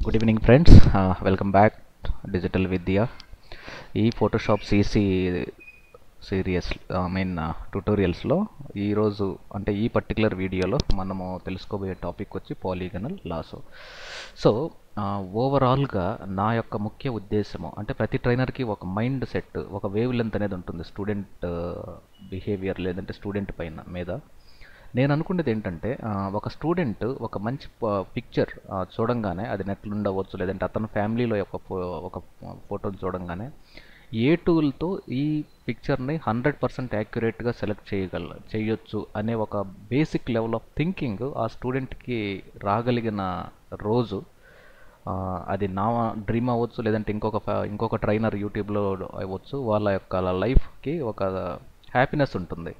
good evening friends welcome back digital Vidya ఈ Photoshop CC series I mean ట్యూటోరియల్స్లో ఈరోజు అంటే ఈ పర్టికులర్ వీడియోలో మనము తెలుసుకోబోయే టాపిక్ వచ్చి పాలీగనల్ లాసో సో ఓవరాల్గా నా యొక్క ముఖ్య ఉద్దేశము అంటే ప్రతి ట్రైనర్కి ఒక మైండ్ సెట్ ఒక వేవ్ లెంత్ అనేది ఉంటుంది స్టూడెంట్ బిహేవియర్ లేదంటే స్టూడెంట్ పైన మీద నేను అనుకునేది ఏంటంటే ఆ, ఒక స్టూడెంట్ ఒక మంచి పిక్చర్ చూడంగానే అది నెట్లో ఉండవచ్చు లేదంటే అతని ఫ్యామిలీలో ఒక ఫో- ఒక ఫోటోని చూడంగానే ఏ టూల్తో ఈ పిక్చర్ని హండ్రెడ్ పర్సెంట్ యాక్యురేట్గా సెలెక్ట్ చేయగల చేయొచ్చు అనే ఒక బేసిక్ లెవెల్ ఆఫ్ థింకింగ్ ఆ స్టూడెంట్కి రాగలిగిన రోజు ఆ, అది నా డ్రీమ్ అవ్వచ్చు లేదంటే ఇంకొక ఫ- ఇంకొక ట్రైనర్ యూట్యూబ్లో అవ్వచ్చు వాళ్ళ యొక్క లైఫ్కి ఒక హ్యాపీనెస్ ఉంటుంది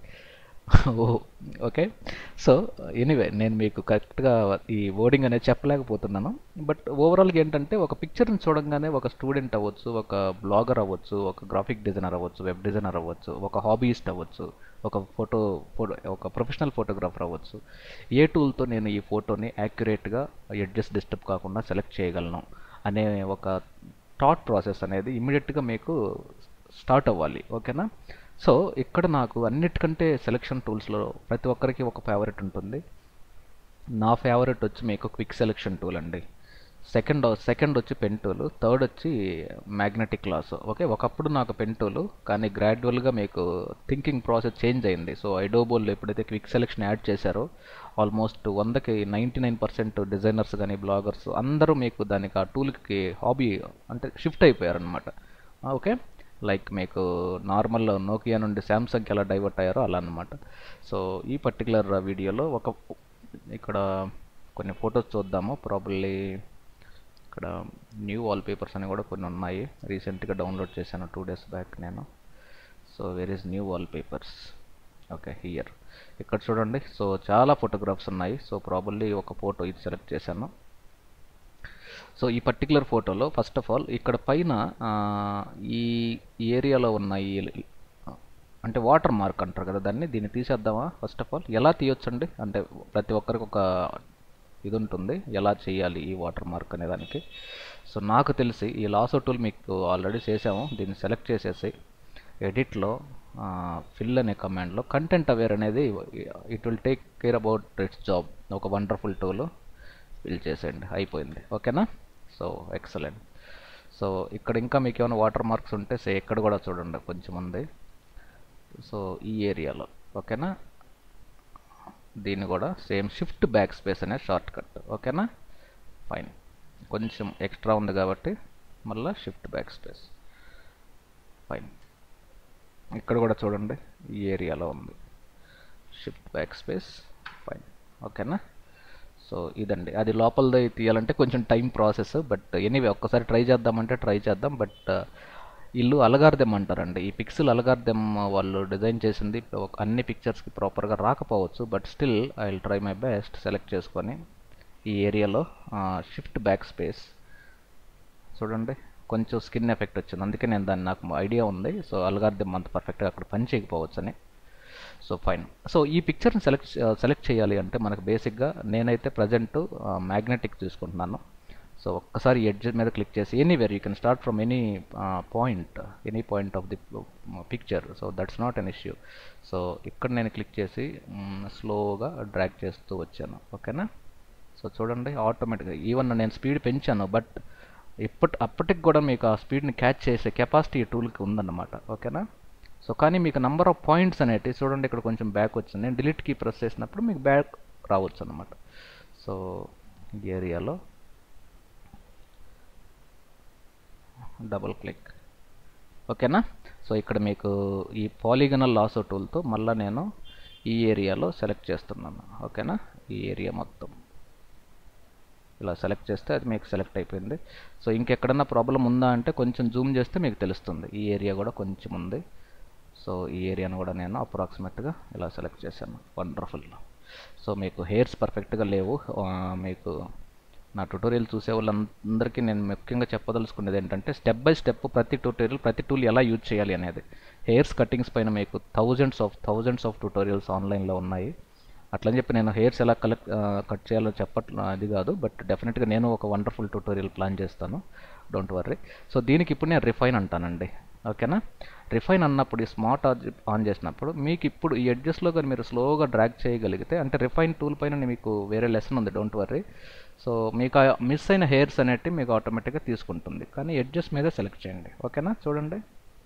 ఓకే సో ఎనీవే నేను మీకు కరెక్ట్గా ఈ వర్డింగ్ అనేది చెప్పలేకపోతున్నాను బట్ ఓవరాల్గా ఏంటంటే ఒక పిక్చర్ని చూడంగానే ఒక స్టూడెంట్ అవ్వచ్చు ఒక బ్లాగర్ అవ్వచ్చు ఒక గ్రాఫిక్ డిజైనర్ అవ్వచ్చు వెబ్ డిజైనర్ అవ్వచ్చు ఒక హాబీయిస్ట్ అవ్వచ్చు ఒక ఫోటో ఫోటో ఒక ప్రొఫెషనల్ ఫోటోగ్రాఫర్ అవ్వచ్చు ఏ టూల్తో నేను ఈ ఫోటోని యాక్యురేట్గా ఎడ్జెస్ డిస్టర్బ్ కాకుండా సెలెక్ట్ చేయగలను అనే ఒక థాట్ ప్రాసెస్ అనేది ఇమ్మీడియట్గా మీకు స్టార్ట్ అవ్వాలి ఓకేనా సో ఇక్కడ నాకు అన్నిటికంటే సెలెక్షన్ టూల్స్లో ప్రతి ఒక్కరికి ఒక ఫేవరెట్ ఉంటుంది నా ఫేవరెట్ వచ్చి మీకు క్విక్ సెలెక్షన్ టూల్ అండి సెకండ్ సెకండ్ వచ్చి పెన్ టూల్ థర్డ్ వచ్చి మ్యాగ్నెటిక్ లాస్ ఓకే ఒకప్పుడు నాకు పెన్ టూల్ కానీ గ్రాడ్యువల్గా మీకు థింకింగ్ ప్రాసెస్ చేంజ్ అయింది సో ఐడోబోల్ ఎప్పుడైతే క్విక్ సెలెక్షన్ యాడ్ చేశారో ఆల్మోస్ట్ వందకి నైంటీ నైన్ పర్సెంట్ డిజైనర్స్ కానీ బ్లాగర్స్ అందరూ మీకు దానికి ఆ టూల్కి హాబీ అంటే షిఫ్ట్ అయిపోయారనమాట ఓకే లైక్ మీకు నార్మల్ నోకియా నుండి శాంసంగ్కి ఎలా డైవర్ట్ అయ్యారో అలా అనమాట సో ఈ పర్టికులర్ వీడియోలో ఒక ఇక్కడ కొన్ని ఫొటోస్ చూద్దాము ప్రాబబ్లీ ఇక్కడ న్యూ వాల్ పేపర్స్ అని కూడా కొన్ని ఉన్నాయి రీసెంట్గా డౌన్లోడ్ చేశాను టూ డేస్ బ్యాక్ నేను so where is new wallpapers okay here ఇక్కడ చూడండి సో చాలా ఫోటోగ్రాఫ్స్ ఉన్నాయి సో ప్రాబబ్లీ ఒక ఫోటో ఇది సెలెక్ట్ చేశాను సో ఈ పర్టికులర్ ఫోటోలో ఫస్ట్ ఆఫ్ ఆల్ ఇక్కడ పైన ఆ, ఈ ఈ ఏరియాలో ఉన్న ఈ అంటే వాటర్ మార్క్ అంటారు కదా దాన్ని దీన్ని తీసేద్దామా ఫస్ట్ ఆఫ్ ఆల్ ఎలా తీయొచ్చండి అంటే ప్రతి ఒక్కరికి ఒక ఇది ఉంటుంది ఎలా చేయాలి ఈ వాటర్ మార్క్ అనే దానికి సో నాకు తెలిసి ఈ లాసో టూల్ మీకు ఆల్రెడీ చేసాము దీన్ని సెలెక్ట్ చేసేసి ఎడిట్లో ఫిల్ అనే కమాండ్లో కంటెంట్ అవేర్ అనేది it will take care about its job ఒక వండర్ఫుల్ టూల్ ఫిల్ చేసేయండి అయిపోయింది ఓకేనా సో ఎక్సలెంట్ సో ఇక్కడ ఇంకా మీకు ఏమైనా వాటర్ మార్క్స్ ఉంటే సే ఇక్కడ కూడా చూడండి కొంచెం ఉంది సో ఈ ఏరియాలో ఓకేనా దీన్ని కూడా సేమ్ షిఫ్ట్ బ్యాక్ స్పేస్ అనే షార్ట్ కట్ ఓకేనా ఫైన్ కొంచెం ఎక్స్ట్రా ఉంది కాబట్టి మళ్ళీ షిఫ్ట్ బ్యాక్ స్పేస్ ఫైన్ ఇక్కడ కూడా చూడండి ఈ ఏరియాలో ఉంది షిఫ్ట్ బ్యాక్ స్పేస్ ఫైన్ ఓకేనా సో ఇదండి అది లోపలది తీయాలంటే కొంచెం టైం ప్రాసెస్ బట్ ఎనీవే ఒక్కసారి ట్రై చేద్దామంటే ట్రై చేద్దాం బట్ ఇల్లు అలగార్దెం అంటారండి ఈ పిక్సెల్ అలగార్దెం వాళ్ళు డిజైన్ చేసింది ఒక- అన్ని పిక్చర్స్కి ప్రాపర్గా రాకపోవచ్చు but still I will try my best select చేసుకొని ఈ ఏరియాలో షిఫ్ట్ బ్యాక్ స్పేస్ చూడండి కొంచెం స్కిన్ ఎఫెక్ట్ వచ్చింది అందుకే నేను దాన్ని నాకు ఐడియా ఉంది సో అల్గార్థం అంత పర్ఫెక్ట్గా అక్కడ పని చేయకపోవచ్చు అని సో ఫైన్ సో ఈ పిక్చర్ని సెలెక్ట్ సెలెక్ట్ చేయాలి అంటే మనకు బేసిక్గా నేనైతే ప్రజెంట్ మ్యాగ్నెటిక్ తీసుకుంటున్నాను సో ఒక్కసారి ఎడ్జ్ మీద క్లిక్ చేసి anywhere you can start from any point any point of the picture so that's not an issue so ఇక్కడ నేను క్లిక్ చేసి స్లోగా డ్రాగ్ చేస్తూ వచ్చాను ఓకేనా సో చూడండి ఆటోమేటిక్గా ఈవెన్ నేను స్పీడ్ పెంచాను బట్ ఇప్పటి అప్పటికి కూడా మీకు ఆ స్పీడ్ని క్యాచ్ చేసే కెపాసిటీ ఈ టూల్కి ఉందన్నమాట ఓకేనా సో కానీ మీకు నంబర్ ఆఫ్ పాయింట్స్ అనేటివి చూడండి ఇక్కడ కొంచెం బ్యాక్ వచ్చింది నేను డిలీట్ కీ ప్రెస్ చేసినప్పుడు మీకు బ్యాక్ రావచ్చు అనమాట సో ఈ ఏరియాలో డబుల్ క్లిక్ ఓకేనా సో ఇక్కడ మీకు ఈ పాలిగనల్ లాసో టూల్తో మళ్ళీ నేను ఈ ఏరియాలో సెలెక్ట్ చేస్తున్నాను ఓకేనా ఈ ఏరియా మొత్తం ఇలా సెలెక్ట్ చేస్తే అది మీకు సెలెక్ట్ అయిపోయింది సో ఇంకెక్కడన్నా ప్రాబ్లం ఉందా అంటే కొంచెం జూమ్ చేస్తే మీకు తెలుస్తుంది ఈ ఏరియా కూడా కొంచెం ఉంది సో ఈ ఏరియాను కూడా నేను అప్రాక్సిమేట్గా ఇలా సెలెక్ట్ చేశాను వండర్ఫుల్ సో మీకు హెయిర్స్ పర్ఫెక్ట్గా లేవు ఆ, మీకు నా ట్యూటోరియల్ చూసే వాళ్ళందరికీ నేను ముఖ్యంగా చెప్పదలుచుకునేది ఏంటంటే స్టెప్ బై స్టెప్ ప్రతి ట్యూటోరియల్ ప్రతి టూల్ ఎలా యూజ్ చేయాలి అనేది హెయిర్స్ కటింగ్స్ పైన మీకు thousands of thousands of tutorials ఆన్లైన్లో ఉన్నాయి అట్లని చెప్పి నేను హెయిర్స్ ఎలా కలెక్ట్ కట్ చేయాలో చెప్పట్ల అది కాదు బట్ డెఫినెట్గా నేను ఒక వండర్ఫుల్ ట్యూటోరియల్ ప్లాన్ చేస్తాను డోంట్ వర్రీ సో దీనికి ఇప్పుడు నేను రిఫైన్ అంటానండి ఓకేనా రిఫైన్ అన్నప్పుడు ఈ స్మార్ట్ ఆన్ చేసినప్పుడు మీకు ఇప్పుడు ఈ ఎడ్జెస్లో కానీ మీరు స్లోగా డ్రాగ్ చేయగలిగితే అంటే రిఫైన్ టూల్ పైన మీకు వేరే లెసన్ ఉంది డోంట్ వర్రీ సో మీకు మిస్ అయిన హెయిర్స్ అనేటివి మీకు ఆటోమేటిక్గా తీసుకుంటుంది కానీ ఎడ్జెస్ మీద సెలెక్ట్ చేయండి ఓకేనా చూడండి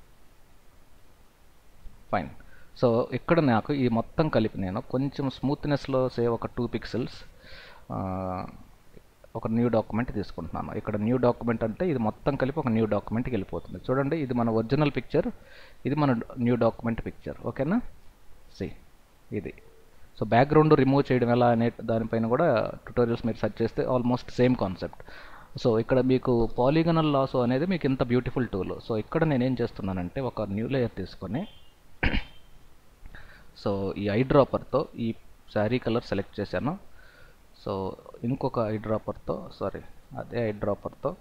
ఫైన్ సో ఇక్కడ నాకు ఈ మొత్తం కలిపి నేను కొంచెం స్మూత్నెస్లో సే ఒక టూ పిక్సెల్స్ ఒక న్యూ డాక్యుమెంట్ తీసుకుంటున్నాను ఇక్కడ న్యూ డాక్యుమెంట్ అంటే ఇది మొత్తం కలిపి ఒక న్యూ డాక్యుమెంట్కి వెళ్ళిపోతుంది చూడండి ఇది మన ఒరిజినల్ పిక్చర్ ఇది మన న్యూ డాక్యుమెంట్ పిక్చర్ ఓకేనా సి ఇది సో బ్యాక్గ్రౌండ్ రిమూవ్ చేయడం ఎలా అనే దానిపైన కూడా ట్యూటోరియల్స్ మీరు సెర్చ్ చేస్తే ఆల్మోస్ట్ సేమ్ కాన్సెప్ట్ సో ఇక్కడ మీకు పాలిగనల్ లాస్ అనేది మీకు ఇంత బ్యూటిఫుల్ టూల్ సో ఇక్కడ నేనేం చేస్తున్నానంటే ఒక న్యూ లేయర్ తీసుకొని సో ఈ ఐ డ్రాపర్తో ఈ శారీ కలర్ సెలెక్ట్ చేశాను సో ఇంకొక ఐ డ్రాపర్తో సారీ అదే ఐ డ్రాపర్తో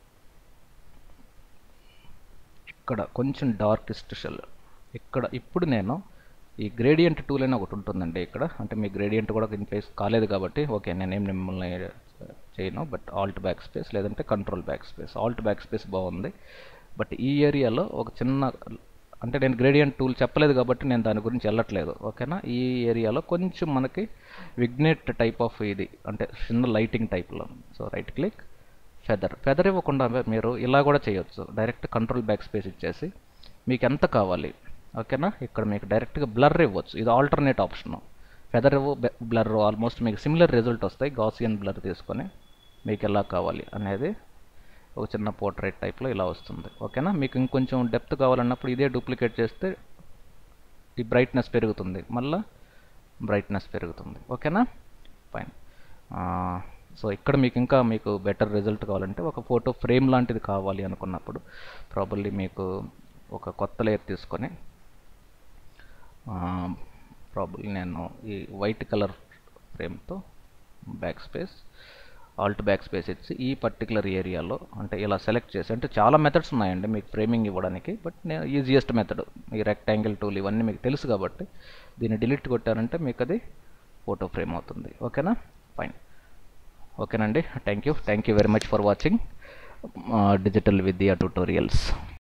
ఇక్కడ కొంచెం డార్కెస్ట్ షెల్ ఇక్కడ ఇప్పుడు నేను ఈ గ్రేడియంట్ టూల్ అని ఒకటి ఉంటుందండి ఇక్కడ అంటే మీ గ్రేడియంట్ కూడా ఇన్ ప్లేస్ కాలేదు కాబట్టి ఓకే నేనేం మిమ్మల్ని చేయను బట్ ఆల్ట్ బ్యాక్ స్పేస్ లేదంటే control back space alt back space బాగుంది బట్ ఈ ఏరియాలో ఒక చిన్న అంటే నేను గ్రేడియంట్ టూల్ చెప్పలేదు కాబట్టి నేను దాని గురించి వెళ్ళట్లేదు ఓకేనా ఈ ఏరియాలో కొంచెం మనకి విగ్నెట్ టైప్ ఆఫ్ ఇది అంటే చిన్న లైటింగ్ టైప్లో so right click feather feather ఇవ్వకుండా మీరు ఇలా కూడా చేయొచ్చు డైరెక్ట్ కంట్రోల్ బ్యాక్ స్పేస్ ఇచ్చేసి మీకు ఎంత కావాలి ఓకేనా ఇక్కడ మీకు డైరెక్ట్గా బ్లర్ ఇవ్వచ్చు ఇది alternate option feather blur almost మీకు సిమిలర్ రిజల్ట్ వస్తాయి గాసియన్ బ్లర్ తీసుకొని మీకు ఎలా కావాలి అనేది ఒక చిన్న పోర్ట్రైట్ టైప్లో ఇలా వస్తుంది ఓకేనా మీకు ఇంకొంచెం డెప్త్ కావాలన్నప్పుడు ఇదే డూప్లికేట్ చేస్తే ఈ బ్రైట్నెస్ పెరుగుతుంది మళ్ళీ బ్రైట్నెస్ పెరుగుతుంది ఓకేనా ఫైన్ సో ఇక్కడ మీకు ఇంకా మీకు బెటర్ రిజల్ట్ కావాలంటే ఒక ఫోటో ఫ్రేమ్ లాంటిది కావాలి అనుకున్నప్పుడు ప్రాబర్లీ మీకు ఒక కొత్త లేయర్ తీసుకొని ప్రాబబ్లీ నేను ఈ వైట్ కలర్ ఫ్రేమ్తో back space alt back space ఇచ్చి ఈ పర్టికులర్ ఏరియాలో అంటే ఇలా సెలెక్ట్ చేసి అంటే చాలా మెథడ్స్ ఉన్నాయండి మీకు ఫ్రేమింగ్ ఇవ్వడానికి బట్ నేను ఈజియెస్ట్ మెథడ్ ఈ రెక్టాంగిల్ టూల్ ఇవన్నీ మీకు తెలుసు కాబట్టి దీన్ని డిలీట్ కొట్టారంటే మీకు అది ఫోటో ఫ్రేమ్ అవుతుంది ఓకేనా ఫైన్ ఓకేనండి thank you thank you very much for watching digital Vidya tutorials